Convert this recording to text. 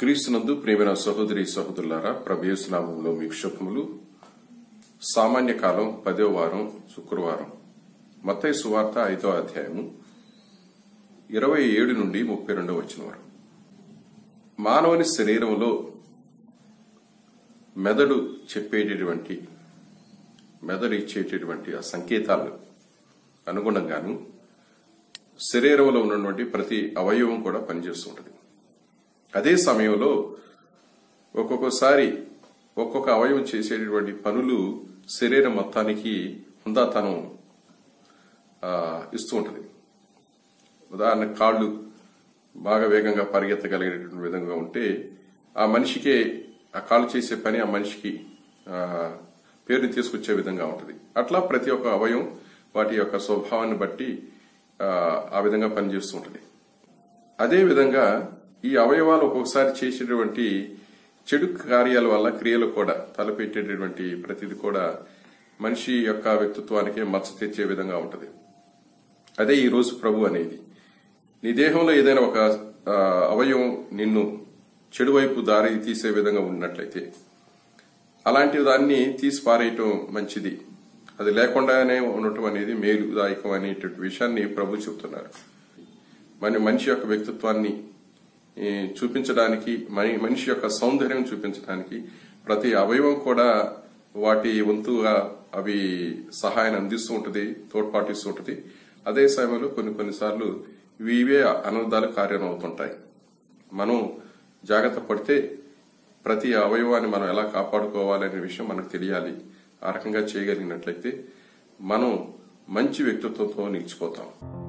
క్రీస్తునందు ప్రేమైన సహోదరి సహోదరులారా ప్రభేసునామంలో మీకు శుభములు సామాన్య కాలం పదో వారం శుక్రవారం మత్తయి సువార్త ఐదో అధ్యాయము ఇరవై ఏడు నుండి ముప్పై రెండో వచ్చిన వారు మానవుని శరీరంలో మెదడు చెప్పేటటువంటి మెదడు ఇచ్చేటటువంటి ఆ సంకేతాలు అనుగుణంగాను శరీరంలో ఉన్నటువంటి ప్రతి అవయవం కూడా పనిచేస్తూ ఉంటుంది అదే సమయంలో ఒక్కొక్కసారి ఒక్కొక్క అవయవం చేసేటటువంటి పనులు శరీరం మొత్తానికి హుందాతనం ఆ, ఇస్తూ ఉంటుంది ఉదాహరణ కాళ్ళు బాగా వేగంగా పరిగెత్తగలిగేటువంటి విధంగా ఉంటే ఆ మనిషికే ఆ కాళ్ళు చేసే పని ఆ మనిషికి ఆ, పేరుని తీసుకొచ్చే విధంగా ఉంటుంది అట్లా ప్రతి ఒక్క అవయవం వాటి యొక్క స్వభావాన్ని బట్టి ఆ, ఆ విధంగా పనిచేస్తూ ఉంటుంది అదే విధంగా ఈ అవయవాలు ఒక్కొక్కసారి చేసేటువంటి చెడు కార్యాల వల్ల క్రియలు కూడా తలపెట్టేటటువంటి ప్రతిది కూడా మనిషి యొక్క వ్యక్తిత్వానికి మచ్చ తెచ్చే విధంగా ఉంటుంది అదే ఈ రోజు ప్రభు అనేది నీ దేహంలో ఏదైనా ఒక ఆ, అవయవం నిన్ను చెడు వైపు దారి తీసే విధంగా ఉన్నట్లయితే అలాంటి దాన్ని తీసి పారేయటం మంచిది అది లేకుండానే ఉండటం అనేది మేలుదాయకం అనేటువంటి విషయాన్ని ప్రభు చెబుతున్నారు మన మనిషి యొక్క వ్యక్తిత్వాన్ని ఈ, చూపించడానికి మన- మనిషి యొక్క సౌందర్యం చూపించడానికి ప్రతి అవయవం కూడా వాటి వంతుగా అవి సహాయాన్ని అందిస్తూ ఉంటుంది తోడ్పాటిస్తూ ఉంటుంది అదే సమయంలో కొన్ని కొన్నిసార్లు ఇవి ఇవే అనర్థాలు కార్యం అవుతుంటాయి మనం జాగ్రత్త పడితే ప్రతి అవయవాన్ని మనం ఎలా కాపాడుకోవాలనే విషయం మనకు తెలియాలి ఆ రకంగా చేయగలిగినట్లయితే మనం మంచి వ్యక్తిత్వంతో నిలిచిపోతాం